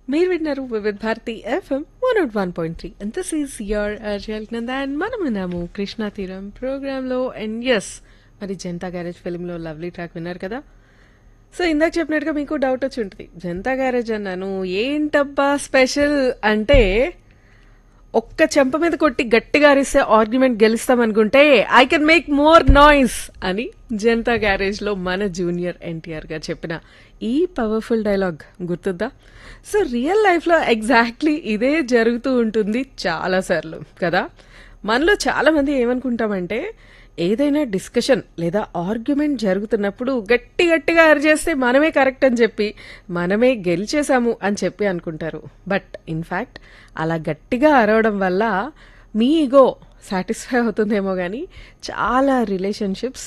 మీరు విన్నారు Vividh Bharati FM one naught one point three and this is your RJ Nanda and మనం విన్నాము కృష్ణా తీరం ప్రోగ్రాంలో అండ్ ఎస్ మరి జనతా గ్యారేజ్ ఫిల్మ్లో లవ్లీ ట్రాక్ విన్నారు కదా సో ఇందాక చెప్పినట్టుగా మీకు డౌట్ వచ్చి ఉంటుంది జనతా గ్యారేజ్ అన్నాను ఏంటబ్బా స్పెషల్ అంటే ఒక్క చెంప మీద కొట్టి గట్టిగా అరిస్తే ఆర్గ్యుమెంట్ గెలుస్తామనుకుంటే I can make more noise అని జనతా గ్యారేజ్ లో మన జూనియర్ ఎన్టీఆర్ గారు చెప్పిన ఈ పవర్ఫుల్ డైలాగ్ గుర్తుందా సో రియల్ లైఫ్ లో ఎగ్జాక్ట్లీ ఇదే జరుగుతూ ఉంటుంది చాలా సార్లు కదా మనలో చాలా మంది ఏమనుకుంటామంటే ఏదైనా డిస్కషన్ లేదా ఆర్గ్యుమెంట్ జరుగుతున్నప్పుడు గట్టి గట్టిగా అరిచేస్తే మనమే కరెక్ట్ అని చెప్పి మనమే గెలిచేశాము అని చెప్పి అనుకుంటారు బట్ ఇన్ఫ్యాక్ట్ అలా గట్టిగా అరవడం వల్ల మీ ఈగో సాటిస్ఫై అవుతుందేమో కానీ చాలా రిలేషన్షిప్స్